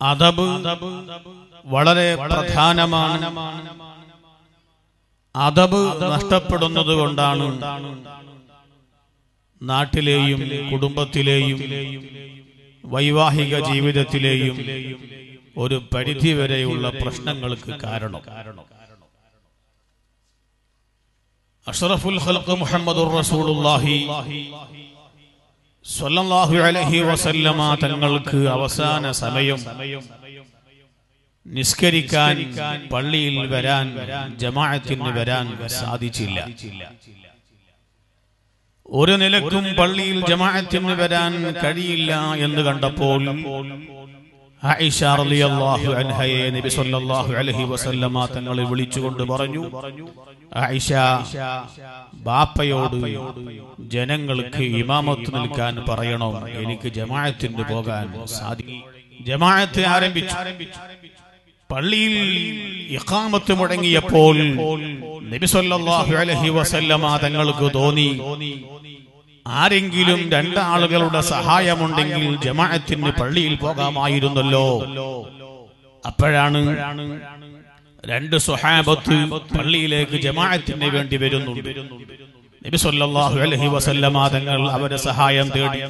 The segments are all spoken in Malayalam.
അതബ് വളരെ പ്രധാനമാണ് അതബ് നഷ്ടപ്പെടുന്നത് കൊണ്ടാണ് നാട്ടിലെയും കുടുംബത്തിലെയും വൈവാഹിക ജീവിതത്തിലെയും ഒരു പരിധിവരെയുള്ള പ്രശ്നങ്ങൾക്ക് കാരണം അഷ്റഫുൽ ഖൽഖ് മുഹമ്മദുർ റസൂലുള്ളാഹി സ്വല്ലല്ലാഹു അലൈഹി വസല്ലമ തങ്ങൾക്ക് അവസാന സമയം നിസ്കരിക്കാൻ പള്ളിയിൽ വരാൻ ജമാഅത്തിന് വരാൻ സാധിച്ചില്ല ഒരു നിലക്കും പള്ളിയിൽ ജമാഅത്തിന് വരാൻ കഴിയില്ല എന്ന് കണ്ടപ്പോൾ ആയിഷ റളിയല്ലാഹു അൻഹയെ നബി സല്ലല്ലാഹു അലൈഹി വസല്ലമ തങ്ങളെ വിളിച്ചുകൊണ്ട് പറഞ്ഞു ആയിഷ ബാപ്പയോട് ജനങ്ങൾക്ക് ഇമാമത്ത് നിൽക്കാൻ പറയണം എനിക്ക് ജമാഅത്തിന് പോകാൻ സാധിക്കും ജമാഅത്ത് ആരംഭിച്ചു പള്ളിയിൽ ഇഖാമത്ത് മുടങ്ങിയപ്പോൾ നബി സല്ലല്ലാഹു അലൈഹി വസല്ലമ തങ്ങൾക്ക് തോന്നി ആരെങ്കിലും രണ്ടാളുകളുടെ സഹായമുണ്ടെങ്കിൽ ജമാഅത്തിന് പള്ളിയിൽ പോകാമായിരുന്നല്ലോ അപ്പോഴാണ് രണ്ട് സ്വഹാബത്ത് പള്ളിയിലേക്ക് ജമാഅത്തിന് വേണ്ടി വരുന്നുണ്ട് നബി സല്ലല്ലാഹു അലൈഹി വസല്ലമ തങ്ങൾ അവരെ സഹായം തേടി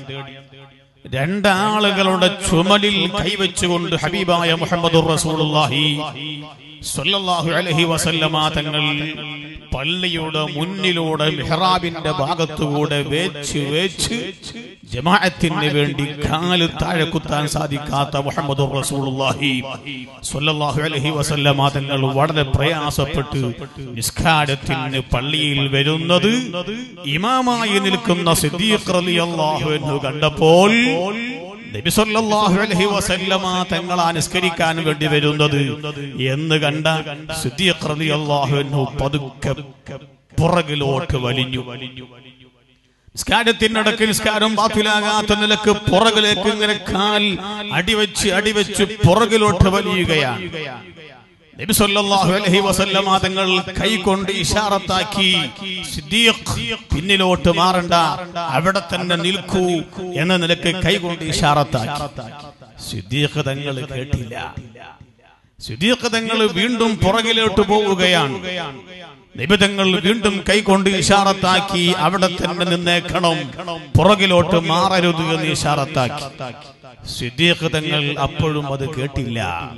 രണ്ടാളുകളുടെ ചുമലിൽ കൈവച്ചുകൊണ്ട് ഹബീബായ മുഹമ്മദുർ റസൂലുള്ളാഹി സ്വല്ലല്ലാഹു അലൈഹി വസല്ലമ തങ്ങൾ പള്ളിയുടെ മുന്നിലൂടെ മിഹ്റാബിന്റെ ഭാഗത്തുകൂടെ വേച്ച് വേച്ച് ജമാഅത്തിന് വേണ്ടി കാല് താഴെ കുത്താൻ സാധിക്കാത്ത മുഹമ്മദ് റസൂലുള്ളാഹി സ്വല്ലല്ലാഹു അലൈഹി വസല്ലമ തങ്ങൾ വളരെ പ്രയാസപ്പെട്ട് നിസ്കാരത്തിന് പള്ളിയിൽ വരുന്നത് ഇമാമായി നിൽക്കുന്ന സിദ്ദീഖ് റളിയല്ലാഹു അൻഹു കണ്ടപ്പോൾ നബി സല്ലല്ലാഹു അലൈഹി വസല്ലമ തങ്ങൾ അനുസ്കരിക്കാൻ വേണ്ടി വരുന്നത് എന്ന് കണ്ട സിദ്ദീഖ് റളിയല്ലാഹു അൻഹു പതുക്കെ പുറകിലോട്ട് വലിഞ്ഞു നിസ്കാരത്തിനിടക്ക് നിസ്കാരം ബാത്തിലാകാത്ത നിലക്ക് പുറകിലേക്ക് ഇങ്ങനെ കാൽ അടിവെച്ച് അടിവെച്ച് പുറകിലോട്ട് വലിയുകയാണ് നബി സല്ലല്ലാഹു അലൈഹി വസല്ലമ തങ്ങൾ കൈകൊണ്ട് ഇഷാറത്താക്കി സിദ്ദീഖ് പിന്നിലോട്ട് മാറണ്ട അവിടെ തന്നെ നിൽക്കൂ എന്ന നിലക്ക് കൈകൊണ്ട് ഇഷാറത്താക്കി സിദ്ദീഖ് തങ്ങൾ കേട്ടില്ല സിദ്ദീഖ് തങ്ങൾ വീണ്ടും പുറകിലോട്ട് പോവുകയാണ് നിബിതങ്ങൾ വീണ്ടും കൈകൊണ്ട് ഇഷാറത്താക്കി അവിടെ തന്നെ നിന്നേക്കണം പുറകിലോട്ട് മാറരുത് എന്ന് ഇഷാറത്താക്കി സിദ്ദീഖ് തങ്ങൾ അപ്പോഴും അത് കേട്ടില്ല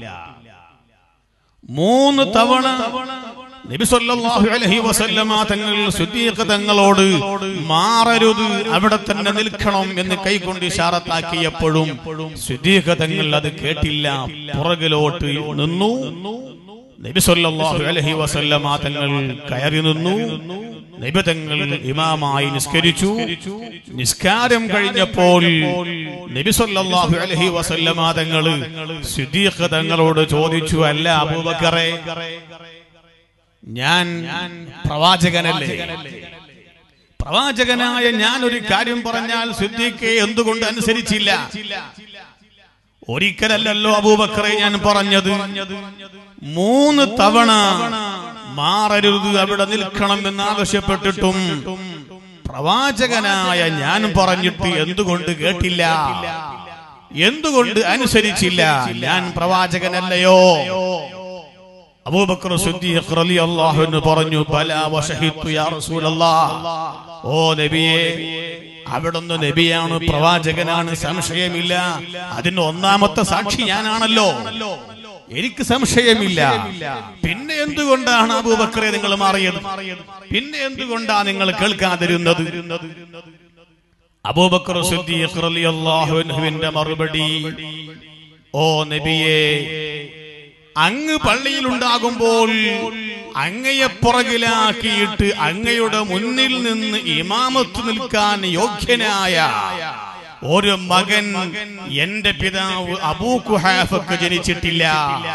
മൂന്ന് തവണ നബി സല്ലല്ലാഹു അലൈഹി വസല്ലമ തങ്ങൾ സിദ്ദീഖ് തങ്ങളോട് മാറരുത് അവിടെ തന്നെ നിൽക്കണം എന്ന് കൈകൊണ്ട് ഇഷാറത്താക്കിയപ്പോഴും സിദ്ദീഖ് തങ്ങൾ അത് കേട്ടില്ല പുറകിലോട്ട് നിന്നു നബി സല്ലല്ലാഹു അലൈഹി വസല്ലമ തങ്ങൾ കയറി നിന്നു നബി തങ്ങൾ ഇമാമായി നിസ്കരിച്ചു നിസ്കാരം കഴിഞ്ഞപ്പോൾ നബി സല്ലല്ലാഹു അലൈഹി വസല്ലമ തങ്ങൾ സിദ്ദീഖ് തങ്ങളോട് ചോദിച്ചു അല്ല അബൂബക്കറെ ഞാൻ പ്രവാചകനല്ലേ പ്രവാചകനായ ഞാൻ ഒരു കാര്യം പറഞ്ഞാൽ സിദ്ദീഖെ എന്തുകൊണ്ട് അനുസരിച്ചില്ല ഒരിക്കലല്ലല്ലോ അബൂബക്കറെ ഞാൻ പറഞ്ഞത് മൂന്ന് തവണ മാറരുത് അവിടെ നിൽക്കണം എന്ന് ആവശ്യപ്പെട്ടിട്ടും പ്രവാചകനായ ഞാൻ പറഞ്ഞിട്ട് എന്തുകൊണ്ട് കേട്ടില്ല എന്തുകൊണ്ട് അനുസരിച്ചില്ല ഞാൻ പ്രവാചകനല്ലയോ അബൂബക്കർ സിദ്ദീഖ് റളിയല്ലാഹു അൻഹു പറഞ്ഞു ബലാ വശഹിത്തു യാ റസൂലല്ലാഹ് ഓ നബിയേ അവിടുന്ന് നബിയാണ് പ്രവാചകനാണ് സംശയമില്ല അതിന് ഒന്നാമത്തെ സാക്ഷി ഞാനാണല്ലോ എനിക്ക് സംശയമില്ല പിന്നെ എന്തുകൊണ്ടാണ് അബൂബക്കറെ നിങ്ങൾ മാറിയത് പിന്നെ എന്തുകൊണ്ടാ നിങ്ങൾ കേൾക്കാതിരുന്നത് അബൂബക്കർ സിദ്ദീഖ് റളിയല്ലാഹു അൻഹുവിന്റെ മറുപടി ഓ നബിയേ അങ്ങ് പള്ളിയിൽ ഉണ്ടാകുമ്പോൾ അങ്ങയെ പുറകിലാക്കിയിട്ട് അങ്ങയുടെ മുന്നിൽ നിന്ന് ഇമാമത്ത് നിൽക്കാൻ യോഗ്യനായ ഒരു മകൻ എന്റെ പിതാവ് അബൂ കുഹാഫക്ക് ജനിച്ചിട്ടില്ല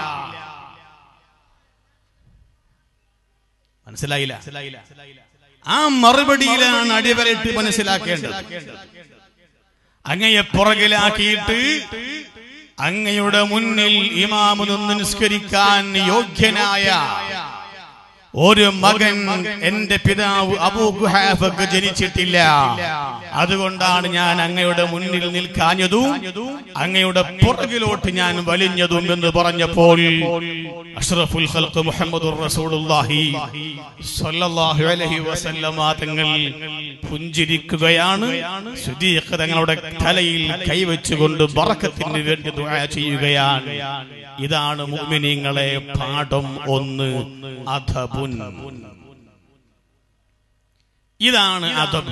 മനസ്സിലായില്ല ആ മറുപടിയിലാണ് അടിവരയിട്ട് മനസ്സിലാക്കേണ്ടത് അങ്ങയെ പുറകിലാക്കിയിട്ട് അങ്ങയുടെ മുന്നിൽ ഇമാമു നിന്ന് നിസ്കരിക്കാൻ യോഗ്യനായ ഒരു മകൻ എന്റെ പിതാവ് അബൂ ഖുഹാഫക്ക് ജനിച്ചിട്ടില്ല അതുകൊണ്ടാണ് ഞാൻ അങ്ങയുടെ മുന്നിൽ നിൽക്കാഞ്ഞതും അങ്ങയുടെ പുറകിലോട്ട് ഞാൻ വലിഞ്ഞതും എന്ന് പറഞ്ഞപ്പോൾ അഷ്റഫുൽ ഖൽഖ് മുഹമ്മദുർ റസൂലുള്ളാഹി സ്വല്ലല്ലാഹു അലൈഹി വസല്ലമ തങ്ങൾ പുഞ്ചിരിക്കുകയാണ് സുദീഖ് തങ്ങളുടെ തലയിൽ കൈവച്ചുകൊണ്ട് ബറക്കത്തിന് വേണ്ടി ദുആ ചെയ്യുകയാണ് ഇതാണ് മുഅ്മിനീങ്ങളെ പാഠം ഒന്ന് അധബുൻ ഇതാണ് അദബ്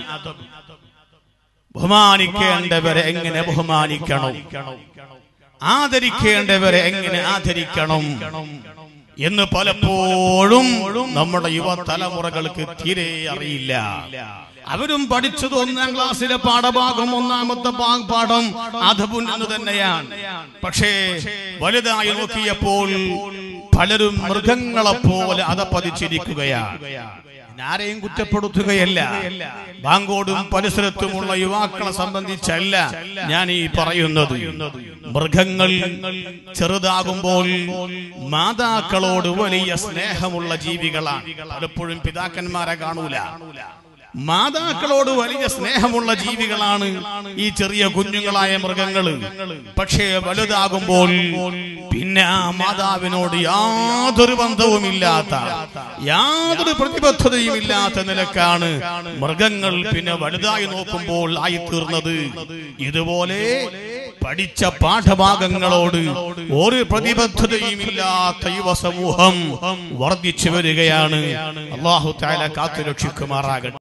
ബഹുമാനിക്കേണ്ടവരെ എങ്ങനെ ബഹുമാനിക്കണം ആദരിക്കേണ്ടവരെ എങ്ങനെ ആദരിക്കണം എന്ന് പലപ്പോഴും നമ്മുടെ യുവതലമുറകൾക്ക് തീരെ അറിയില്ല അവരും പഠിച്ചത് ഒന്നാം ക്ലാസ്സിലെ പാഠഭാഗം ഒന്നാമത്തെ പാ- പാഠം അധബുൻ എന്ന് തന്നെയാണ് പക്ഷേ വലുതായി നോക്കിയപ്പോൾ പലരും മൃഗങ്ങളെ പോലെ അതപ്പതിച്ചിരിക്കുകയാണ് ഞാൻ ആരെയും കുറ്റപ്പെടുത്തുകയല്ല ബാങ്കോടും പരിസരത്തുമുള്ള യുവാക്കളെ സംബന്ധിച്ചല്ല ഞാൻ ഈ പറയുന്നത് മൃഗങ്ങൾ ചെറുതാകുമ്പോൾ മാതാക്കളോട് വലിയ സ്നേഹമുള്ള ജീവികളാണ് പലപ്പോഴും പിതാക്കന്മാരെ കാണൂല മാതാക്കളോട് വലിയ സ്നേഹമുള്ള ജീവികളാണ് ഈ ചെറിയ കുഞ്ഞുങ്ങളായ മൃഗങ്ങള് പക്ഷേ വലുതാകുമ്പോൾ പിന്നെ ആ മാതാവിനോട് യാതൊരു ബന്ധവുമില്ലാത്ത യാതൊരു പ്രതിബദ്ധതയും ഇല്ലാത്ത നിലക്കാണ് മൃഗങ്ങൾ പിന്നെ വലുതായി നോക്കുമ്പോൾ ആയിത്തീർന്നത് ഇതുപോലെ പഠിച്ച പാഠഭാഗങ്ങളോട് ഒരു പ്രതിബദ്ധതയും ഇല്ലാത്ത യുവ സമൂഹം വർദ്ധിച്ചു വരികയാണ് അള്ളാഹു താല കാത്തുരക്ഷിക്കുമാറാകട്ടെ